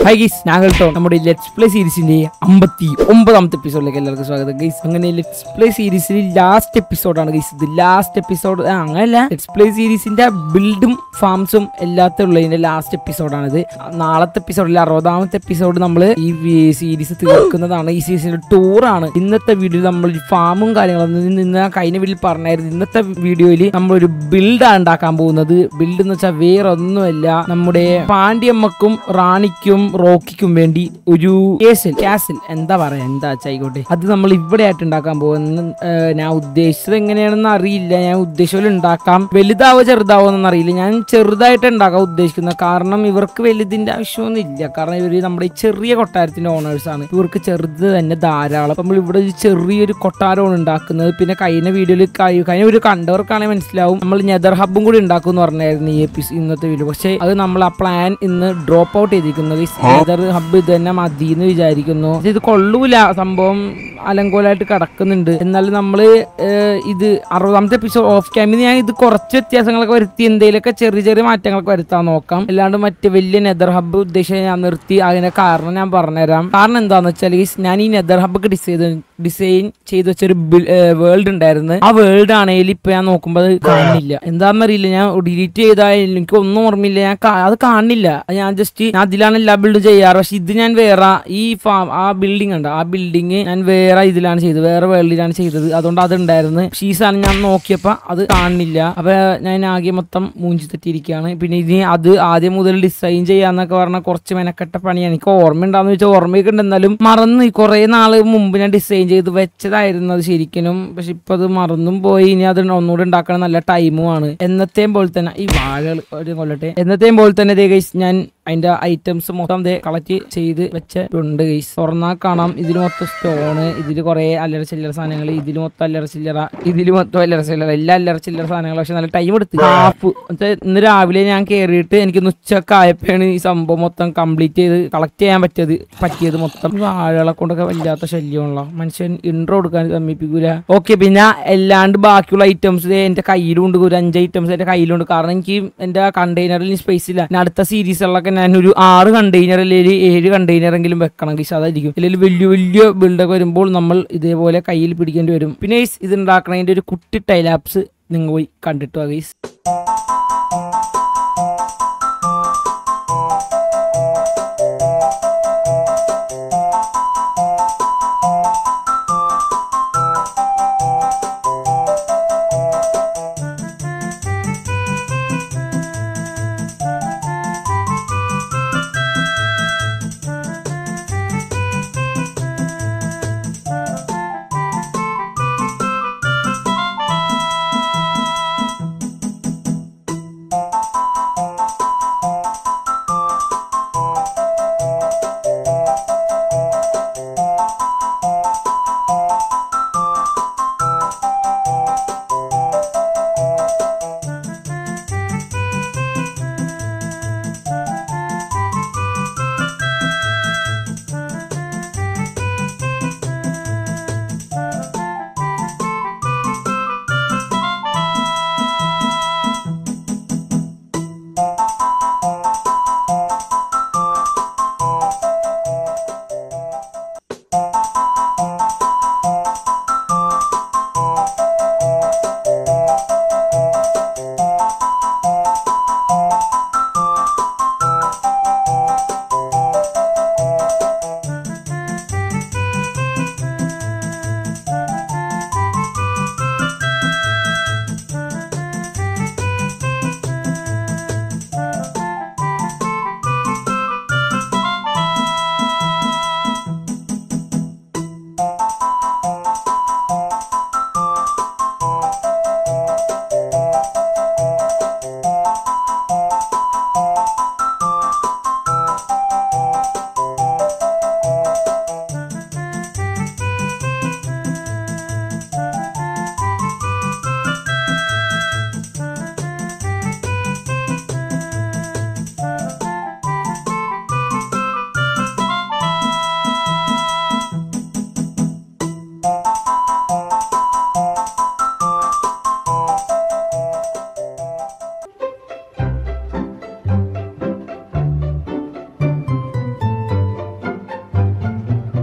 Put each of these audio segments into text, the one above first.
High guys ഞാൻ കേട്ടോ നമ്മുടെ ലെറ്റ്സ് പ്ലേ സീരീസിന്റെ അമ്പത്തി ഒമ്പതാമത്തെ എപ്പിസോഡിലേക്ക് എല്ലാവർക്കും സ്വാഗതം ഗൈസ് അങ്ങനെ ലെറ്റ്സ് പ്ലേ സീരീസിൽ ലാസ്റ്റ് എപ്പിസോഡാണ് ഗൈസ് ഇത് ലാസ്റ്റ് എപ്പിസോഡ് അങ്ങനെയല്ല ലെറ്റ്സ് പ്ലേ സീരീസിന്റെ ബിൽഡും ഫാംസും എല്ലാത്തും ഉള്ളതിന്റെ ലാസ്റ്റ് എപ്പിസോഡാണിത് നാളത്തെ എപ്പിസോഡിൽ അറുപതാമത്തെ എപ്പിസോഡ് നമ്മൾ ഈ സീരീസ് തീർക്കുന്നതാണ് ഈ സീരീസിന്റെ ടൂറാണ് ഇന്നത്തെ വീഡിയോയിൽ നമ്മൾ ഫാമും കാര്യങ്ങളും നിന്ന് കഴിഞ്ഞ വീഡിയോയിൽ പറഞ്ഞായിരുന്നു ഇന്നത്തെ വീഡിയോയിൽ നമ്മളൊരു ബിൽഡാണ് ഉണ്ടാക്കാൻ പോകുന്നത് ബിൽഡ് എന്ന് വെച്ചാൽ വേറെ ഒന്നുമല്ല നമ്മുടെ പാണ്ഡ്യമ്മക്കും റാണിക്കും റോക്കിക്കും വേണ്ടി ഒരു കേസിൽ കാസിൽ എന്താ പറയാ എന്താ ആയിക്കോട്ടെ അത് നമ്മൾ ഇവിടെ ആയിട്ട് ഉണ്ടാക്കാൻ പോകുന്ന ഏഹ്, ഞാൻ ഉദ്ദേശിച്ചത് എങ്ങനെയാണെന്ന് അറിയില്ല ഞാൻ ഉദ്ദേശിച്ച ഉണ്ടാക്കാം വലുതാവോ ചെറുതാവോ എന്നൊന്നും അറിയില്ല ഞാൻ ചെറുതായിട്ട് ഉണ്ടാക്കാൻ ഉദ്ദേശിക്കുന്നത് കാരണം ഇവർക്ക് വലുതിന്റെ ആവശ്യമൊന്നും ഇല്ല കാരണം ഇവർ നമ്മുടെ ഈ ചെറിയ കൊട്ടാരത്തിന്റെ ഓണേഴ്സ് ആണ് ഇവർക്ക് ചെറുത് തന്നെ ധാരാളം നമ്മൾ ഇവിടെ ഒരു ചെറിയൊരു കൊട്ടാരമാണ് ഉണ്ടാക്കുന്നത് പിന്നെ കഴിഞ്ഞ വീഡിയോയിൽ കഴിഞ്ഞ വീഡിയോ കണ്ടവർക്കാണെങ്കിൽ മനസ്സിലാവും നമ്മൾ നെതർ ഹബും കൂടി ഉണ്ടാക്കും എന്ന് പറഞ്ഞായിരുന്നു ഈ എപ്പിസോഡ് ഇന്നത്തെ വീഡിയോ പക്ഷേ അത് നമ്മൾ ആ പ്ലാൻ ഇന്ന് ഡ്രോപ്പ് ഔട്ട് ചെയ്തിരിക്കുന്നത് നെതർ ഹബ് ഇത് തന്നെ മതി എന്ന് വിചാരിക്കുന്നു പക്ഷേ ഇത് കൊള്ളൂല സംഭവം അലങ്കോലായിട്ട് കിടക്കുന്നുണ്ട് എന്നാൽ നമ്മൾ ഇത് അറുപതാമത്തെ എപ്പിസോഡ് ഓഫ് ക്യാമിൽ ഞാൻ ഇത് കുറച്ച് വ്യത്യാസങ്ങളൊക്കെ വരുത്തി എന്തെങ്കിലുമൊക്കെ ചെറിയ ചെറിയ മാറ്റങ്ങളൊക്കെ വരുത്താൻ നോക്കാം അല്ലാണ്ട് മറ്റേ വലിയ നെതർ ഹബ്ബ് ഉദ്ദേശിച്ച് ഞാൻ നിർത്തി അതിന്റെ കാരണം ഞാൻ പറഞ്ഞുതരാം കാരണം എന്താന്ന് വെച്ചാൽ ഈ ഞാൻ ഈ നെതർ ഹബ്ബ് ഡിസൈൻ ഡിസൈൻ ചെയ്ത് വെച്ചൊരു വേൾഡ് ഉണ്ടായിരുന്നു ആ വേൾഡ് ആണെങ്കിൽ ഇപ്പൊ ഞാൻ നോക്കുമ്പോൾ അത് കാണില്ല എന്താണെന്നറിയില്ല ഞാൻ ഡിലീറ്റ് ചെയ്താൽ എനിക്ക് ഒന്നും ഓർമ്മയില്ല ഞാൻ കാ- അത് കാണില്ല അത് ഞാൻ ജസ്റ്റ് ഞാൻ അതിലാണ് എല്ലാ ബിൽഡ് ചെയ്യാറ് പക്ഷെ ഇത് ഞാൻ വേറെ ഈ ഫാം ആ ബിൽഡിംഗ് ഉണ്ട് ആ ബിൽഡിംഗ് ഞാൻ വേറെ ഇതിലാണ് ചെയ്തത് വേറെ വേൾഡിലാണ് ചെയ്തത് അതുകൊണ്ട് അതുണ്ടായിരുന്നു പക്ഷെ ഈ സാധനം ഞാൻ നോക്കിയപ്പോ അത് കാണുന്നില്ല അപ്പൊ ഞാൻ ആകെ മൊത്തം മൂഞ്ചി തെറ്റിയിരിക്കുകയാണ് പിന്നെ ഇനി അത് ആദ്യം മുതൽ ഡിസൈൻ ചെയ്യാന്നൊക്കെ പറഞ്ഞാൽ കുറച്ച് മെനക്കെട്ട പണിയാണ് എനിക്ക് ഓർമ്മ ഉണ്ടാന്ന് വെച്ചാൽ ഓർമ്മയൊക്കെ ഉണ്ട് എന്നാലും മറന്നു കുറെ നാള് മുമ്പ് ഞാൻ ഡിസൈൻ ചെയ്ത് വെച്ചതായിരുന്നു അത് ശരിക്കും പക്ഷെ ഇപ്പൊ അത് മറന്നും പോയി ഇനി അത് ഒന്നുകൂടെ ഉണ്ടാക്കണം നല്ല ടൈമുമാണ് എന്നത്തെയും പോലെ തന്നെ ഈ വാഴകൾ ഒരു കൊല്ലട്ടെ എന്നത്തെയും പോലെ തന്നെ ദേ ഗൈസ് ഞാൻ അതിന്റെ ഐറ്റംസ് മൊത്തം ദേ കളക്ട് ചെയ്ത് വെച്ചിട്ടുണ്ട് ഗൈസ് തുറന്നാൽ കാണാം ഇതിൽ മൊത്തം സ്റ്റോണ് ഇതിൽ കുറെ അല്ലറ ചില്ലറ സാധനങ്ങൾ ഇതിൽ മൊത്തം അല്ലറ ചില്ലറ ഇതിൽ മൊത്തം അല്ലറ ചില്ലറ എല്ലാ അല്ലറ ചില്ലറ സാധനങ്ങൾ പക്ഷെ നല്ല ടൈം എടുത്ത് ഹാഫ് ഇന്ന് രാവിലെ ഞാൻ കയറിയിട്ട് എനിക്ക് ഉച്ചക്ക് ആയപ്പോഴാണ് ഈ സംഭവം മൊത്തം കംപ്ലീറ്റ് ചെയ്ത് കളക്ട് ചെയ്യാൻ പറ്റിയത് പറ്റിയത് മൊത്തം ഈ വാഴകളെ കൊണ്ടൊക്കെ വല്ലാത്ത ശല്യമാണല്ലോ മനുഷ്യൻ ഇൻട്രോ കൊടുക്കാൻ സമ്മതിപ്പിക്കൂല ഓക്കെ പിന്നെ അല്ലാണ്ട് ബാക്കിയുള്ള ഐറ്റംസ് എന്റെ കയ്യിലുണ്ട് ഒരു അഞ്ച് ഐറ്റംസ് എന്റെ കയ്യിലുണ്ട് കാരണം എനിക്ക് എന്റെ കണ്ടെയ്നറിൽ സ്പേസ് ഇല്ല ഞാൻ അടുത്ത സീരീസുകളിലൊക്കെ ഞാൻ ഒരു ആറ് കണ്ടെയ്നർ അല്ലെങ്കിൽ ഏഴ് കണ്ടെയ്നർ എങ്കിലും വെക്കണം ഗീസ് അതായിരിക്കും അല്ലെങ്കിൽ വലിയ വലിയ ബിൽഡൊക്കെ വരുമ്പോൾ നമ്മൾ ഇതേപോലെ കയ്യിൽ പിടിക്കേണ്ടി വരും പിന്നെ guys, ഇത് ഉണ്ടാക്കണതിന്റെ ഒരു കുട്ടി ടൈലാപ്സ് നിങ്ങൾ പോയി കണ്ടിട്ട് വാ ഗൈസ്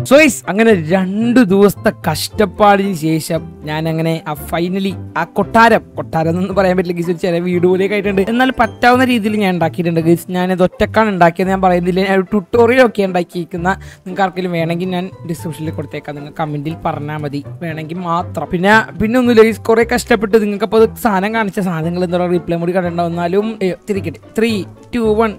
സോയ്സ് അങ്ങനെ രണ്ടു ദിവസത്തെ കഷ്ടപ്പാടിന് ശേഷം ഞാൻ അങ്ങനെ ആ ഫൈനലി ആ കൊട്ടാരം കൊട്ടാരം എന്നൊന്നും പറയാൻ പറ്റില്ല ഗീസ് ഒരു ചില വീട് പോലെയൊക്കെ ആയിട്ടുണ്ട് എന്നാൽ പറ്റാവുന്ന രീതിയിൽ ഞാൻ ഉണ്ടാക്കിയിട്ടുണ്ട് ഗീസ് ഞാനിത് ഒറ്റക്കാണ് ഉണ്ടാക്കിയത് ഞാൻ പറയുന്നില്ല ഞാൻ ഒരു ട്യൂട്ടോറിയൽ ഒക്കെ ഉണ്ടാക്കിയിരിക്കുന്ന നിങ്ങൾക്ക് ആർക്കെങ്കിലും വേണമെങ്കിൽ ഞാൻ ഡിസ്ക്രിപ്ഷനിൽ കൊടുത്തേക്കാം നിങ്ങൾ കമന്റിൽ പറഞ്ഞാൽ മതി വേണമെങ്കിൽ മാത്രം പിന്നെ പിന്നെ ഒന്നുമില്ല ഗീസ് കുറെ കഷ്ടപ്പെട്ട് നിങ്ങൾക്ക് അപ്പോൾ സാധനം കാണിച്ച സാധനങ്ങൾ എന്താ പറയുക റീപ്ലേ കൂടി കണ്ടിട്ടുണ്ടാവും എന്നാലും ഏ, തിരിക്കട്ടെ ത്രീ ടു വൺ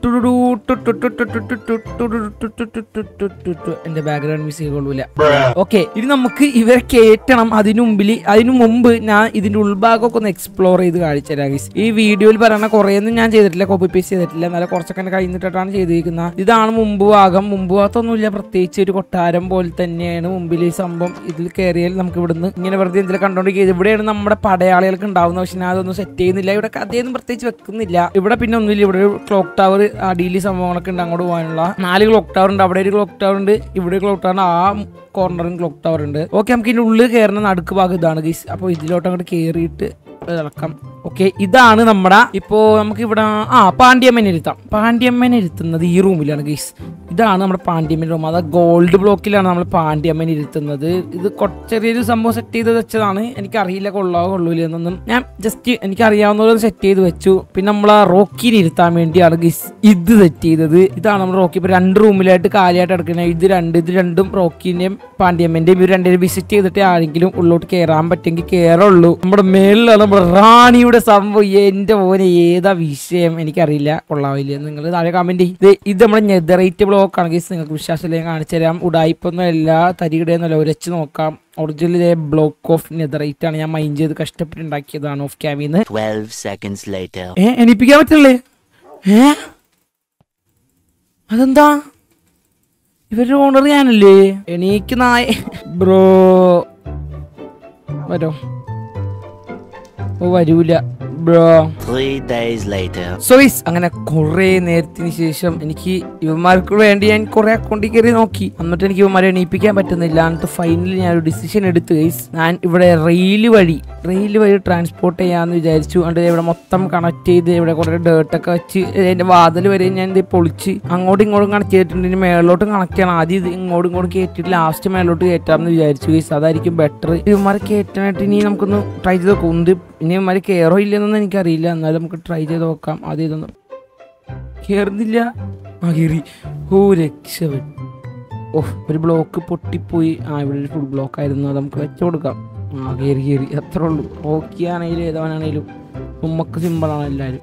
എന്റെ ബാക്ക്ഗ്രൗണ്ട് മ്യൂസിക് കൊള്ളൂല ഓക്കെ ഇനി നമുക്ക് ഇവരെ കേറ്റണം അതിനു മുമ്പിൽ അതിനു മുമ്പ് ഞാൻ ഇതിന്റെ ഉൾഭാഗമൊക്കെ ഒന്ന് എക്സ്പ്ലോർ ചെയ്ത് കാണിച്ചു തരാം guys. ഈ വീഡിയോയിൽ പറയുന്ന കുറേ ഒന്നും ഞാൻ ചെയ്തിട്ടില്ല കോപ്പി പേസ്റ്റ് ചെയ്തിട്ടില്ല എന്നാലും കുറച്ചൊക്കെ എന്നെ കഴിഞ്ഞിട്ടാണ് ചെയ്തിരിക്കുന്നത് ഇതാണ് മുമ്പ് ഭാഗം മുമ്പ് ഭാഗത്തൊന്നുമില്ല പ്രത്യേകിച്ച് ഒരു കൊട്ടാരം പോലെ തന്നെയാണ് മുമ്പിൽ ഈ സംഭവം ഇതിൽ കയറിയാൽ നമുക്ക് ഇവിടുന്ന് ഇങ്ങനെ വെറുതെ എന്തെങ്കിലും കണ്ടോണ്ടിരിക്കുന്നത് ഇവിടെയാണ് നമ്മുടെ പടയാളികൾക്ക് ഉണ്ടാവുന്നത് പക്ഷെ ഞാൻ അതൊന്നും സെറ്റ് ചെയ്യുന്നില്ല ഇവിടെ കഥയൊന്നും പ്രത്യേകിച്ച് വെക്കുന്നില്ല ഇവിടെ പിന്നെ ഒന്നുമില്ല ഇവിടെ ഒരു ക്ലോക്ക് ടവർ അടിയിൽ സംഭവങ്ങളൊക്കെ ഉണ്ട് അങ്ങോട്ട് പോകാനുള്ള നാല് ക്ലോക്ക് ടവർ ഉണ്ട് അവിടെ ഒരു ക്ലോക്ക് ടവർ ഉണ്ട് ഇവിടെ ഒരു ക്ലോക്ക് ടവർ ആ കോർണറും ക്ലോക്ക് ടവർ ഉണ്ട് ഓക്കെ നമുക്ക് ഇതിന്റെ ഉള്ളിൽ കയറുന്ന നടുക്ക് ഭാഗം ഇതാണ് ഗീസ് അപ്പോൾ ഇതിലോട്ട് അങ്ങോട്ട് കയറിയിട്ട് ഇളക്കാം ഓക്കെ ഇതാണ് നമ്മുടെ ഇപ്പോ നമുക്ക് ഇവിടെ ആ പാണ്ഡ്യമ്മനെ ഇരുത്താം പാണ്ഡ്യമ്മനെ ഇരുത്തുന്നത് ഈ റൂമിലാണ് ഗീസ് ഇതാണ് നമ്മുടെ പാണ്ഡ്യമ്മൻ റൂം അത് ഗോൾഡ് ബ്ലോക്കിലാണ് നമ്മൾ പാണ്ഡ്യമ്മൻ ഇരുത്തുന്നത് ഇത് കൊ- ചെറിയൊരു സംഭവം സെറ്റ് ചെയ്ത് വെച്ചതാണ് എനിക്കറിയില്ല കൊള്ളാവോ കൊള്ളൂല എന്നൊന്നും ഞാൻ ജസ്റ്റ് എനിക്ക് അറിയാവുന്ന സെറ്റ് ചെയ്ത് വെച്ചു പിന്നെ നമ്മൾ ആ റോക്കിനെ ഇരുത്താൻ വേണ്ടിയാണ് ഗീസ് ഇത് സെറ്റ് ചെയ്തത് ഇതാണ് നമ്മൾ റോക്കി ഇപ്പൊ രണ്ട് റൂമിലായിട്ട് കാലിയായിട്ട് എടുക്കുന്നത് ഇത് രണ്ട് ഇത് രണ്ടും റോക്കിന്റെയും പാണ്ഡ്യമ്മന്റെയും ഇവർ രണ്ടുപേരും വിസിറ്റ് ചെയ്തിട്ട് ആരെങ്കിലും ഉള്ളോട്ട് കയറാൻ പറ്റുമെങ്കിൽ കയറുള്ളൂ നമ്മുടെ മേളിലാണ് നമ്മുടെ റാണിയുടെ സംഭവം എന്റെ മോനെ ഏതാ വിഷയം എനിക്കറിയില്ല കൊള്ളാവില്ല നിങ്ങൾ താഴെ കമന്റ് ഇത് ഇത് നമ്മുടെ നെതറേറ്റ് ബ്ലോക്ക് ആണ് ഗീസ് നിങ്ങൾക്ക് വിശ്വാസമില്ല ഞാൻ കാണിച്ചു തരാം ഉടായിപ്പൊന്നും അല്ല തരികിടയൊന്നുമല്ല ഉരച്ച് നോക്കാം ഒറിജിനൽ ഇതേ ബ്ലോക്ക് ഓഫ് നെതറേറ്റ് ആണ് ഞാൻ മൈൻഡ് ചെയ്ത് കഷ്ടപ്പെട്ട് ഉണ്ടാക്കിയതാണ് ഓഫ് ക്യാമിന്ന് 12 seconds later. ഏ എണീപ്പിക്കാൻ പറ്റില്ലേ ഏ അതെന്താ ഇവരുടെ ഓണർ ഞാനല്ലേ എണീക്ക് നായ ബ്രോ വരോ ഓ വരൂല ബ്രോ Three days later. സോയിസ് അങ്ങനെ കുറെ നേരത്തിന് ശേഷം എനിക്ക് ഇവന്മാർക്ക് വേണ്ടി ഞാൻ കുറെ അക്കൗണ്ടിൽ കയറി നോക്കി എന്നിട്ട് എനിക്ക് ഇവന്മാരെ എണീപ്പിക്കാൻ പറ്റുന്നില്ല എന്നിട്ട് ഫൈനലി ഞാൻ ഒരു ഡിസിഷൻ എടുത്തു ഗൈസ് ഞാൻ ഇവിടെ റെയിൽ വഴി റെയിൽ വഴി ട്രാൻസ്പോർട്ട് ചെയ്യാന്ന് വിചാരിച്ചു എന്നിട്ട് ഇവിടെ മൊത്തം കണക്ട് ചെയ്ത് ഇവിടെ കുറെ ഡേർട്ടൊക്കെ വെച്ച് അതിന്റെ വാതിൽ വരെ ഞാൻ ഇത് പൊളിച്ച് അങ്ങോട്ടും ഇങ്ങോട്ടും കണക്ട് ചെയ്തിട്ടുണ്ട് ഇനി മേളിലോട്ടും കണക്ട് ചെയ്യണം ആദ്യം ഇത് ഇങ്ങോട്ടും ഇങ്ങോട്ടും കയറ്റിട്ട് ലാസ്റ്റ് മേലോട്ട് കയറ്റാമെന്ന് വിചാരിച്ചു ഗൈസ് അതായിരിക്കും ബെറ്റർ ഇവന്മാരെ കയറ്റാനായിട്ട് ഇനി നമുക്കൊന്ന് ട്രൈ ചെയ്ത് നോക്കും ഇത് ഇനി ഇവന്മാര് കയറോ ഇല്ലെന്നൊന്നും എനിക്കറിയില്ല എന്നാലും നമുക്ക് ട്രൈ ചെയ്ത് നോക്കാം ആദ്യം ഇതൊന്ന് കയറുന്നില്ല ആ കയറി ഓ രക്ഷപ്പെട്ടു ഓ ഒരു ബ്ലോക്ക് പൊട്ടിപ്പോയി ആ ഇവിടെ ഒരു ഫുൾ ബ്ലോക്ക് ആയിരുന്നു അത് നമുക്ക് വെച്ചു കൊടുക്കാം ആ കയറി കയറി അത്രേ ഉള്ളൂ ഓക്കെ ആണെങ്കിലും ഏതവനാണെങ്കിലും ഉമ്മക്ക് സിമ്പിളാണ് എല്ലാവരും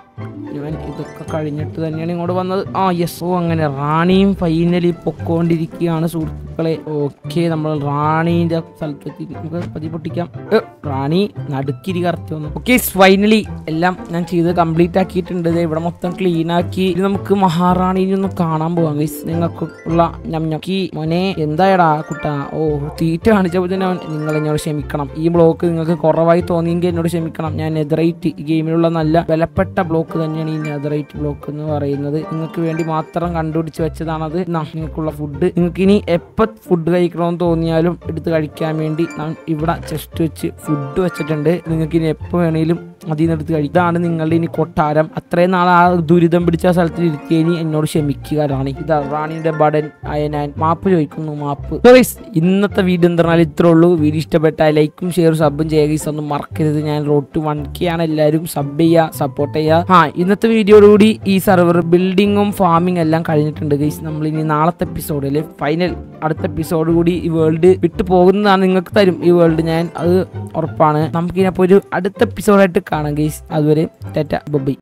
ഞാൻ ഇതൊക്കെ കഴിഞ്ഞിട്ട് തന്നെയാണ് ഇങ്ങോട്ട് വന്നത് ആ യെസ് ഓ അങ്ങനെ റാണിയും ഫൈനലി പൊക്കോണ്ടിരിക്കുകയാണ് സുഹൃത്തുക്കളെ ഓക്കെ നമ്മൾ റാണീന്റെ സ്ഥലത്തെത്തി നമുക്ക് പതി പൊട്ടിക്കാം ഏ, റാണി നടുക്കിരി കറക്റ്റ് വന്നു ഓക്കെ ഫൈനലി എല്ലാം ഞാൻ ചെയ്ത് കംപ്ലീറ്റ് ആക്കിയിട്ടുണ്ട് ദേ ഇവിടെ മൊത്തം ക്ലീൻ ആക്കി ഇനി നമുക്ക് മഹാറാണീനെ ഒന്ന് കാണാൻ പോവാം ഗൈസ് നിങ്ങൾക്ക് ഉള്ള ഞം ഞക്കി മോനെ എന്തായടാ കുട്ടാ ഓ തീറ്റ കാണിച്ചപ്പോൾ തന്നെ അവൻ നിങ്ങൾ എന്നോട് ക്ഷമിക്കണം ഈ ബ്ലോക്ക് നിങ്ങൾക്ക് കുറവായി തോന്നിയെങ്കിൽ എന്നോട് ക്ഷമിക്കണം ഞാൻ നെതറൈറ്റ് ഈ ഗെയിമിലുള്ള നല്ല വിലപ്പെട്ട ബ്ലോക്ക് തന്നെയാണ് ഈ നെതറൈറ്റ് ബ്ലോക്ക് എന്ന് പറയുന്നത് നിങ്ങൾക്ക് വേണ്ടി മാത്രം കണ്ടുപിടിച്ച് വെച്ചതാണത് നാ നിങ്ങൾക്കുള്ള ഫുഡ് നിങ്ങൾക്ക് ഇനി എപ്പോൾ ഫുഡ് കഴിക്കണമെന്ന് തോന്നിയാലും എടുത്ത് കഴിക്കാൻ വേണ്ടി ഞാൻ ഇവിടെ ചെസ്റ്റ് വെച്ച് ഫുഡ് വെച്ചിട്ടുണ്ട് നിങ്ങൾക്ക് ഇനി എപ്പോൾ വേണേലും അതിൽ നിന്ന് എടുത്ത് കഴിക്കും ഇതാണ് നിങ്ങളുടെ ഇനി കൊട്ടാരം അത്രയും നാൾ ആ ദുരിതം പിടിച്ച ആ സ്ഥലത്ത് ഇരുത്തിയതിന് എന്നോട് ക്ഷമിക്കുക റാണി ഇതാ റാണിയുടെ ബടൻ ആയ ഞാൻ മാപ്പ് ചോദിക്കുന്നു മാപ്പ് So guys, ഇന്നത്തെ വീഡിയോ എന്ന് പറഞ്ഞാൽ ഇത്രേ ഉള്ളൂ വീഡിയോ ഇഷ്ടപ്പെട്ടാൽ ലൈക്കും ഷെയറും സബും ചെയ്യുക guys. ഒന്നും മറക്കരുത് ഞാൻ റോഡ് ടു വൺ കെ ആണ് എല്ലാവരും സബ് ചെയ്യുക സപ്പോർട്ട് ചെയ്യുക ആ ഇന്നത്തെ വീഡിയോയോടുകൂടി ഈ സെർവർ ബിൽഡിങ്ങും ഫാമിംഗ് എല്ലാം കഴിഞ്ഞിട്ടുണ്ട് ഗൈസ് നമ്മൾ ഇനി നാളത്തെ എപ്പിസോഡിൽ ഫൈനൽ അടുത്ത എപ്പിസോഡ് കൂടി ഈ വേൾഡ് വിട്ടു പോകുന്നതാണ് നിങ്ങൾക്ക് തരും ഈ വേൾഡ് ഞാൻ അത് ഉറപ്പാണ് നമുക്കിനപ്പോൾ ഒരു അടുത്ത എപ്പിസോഡായിട്ട് കാണാം ഗൈസ് അതുവരെ ടാറ്റ ബൊബൈ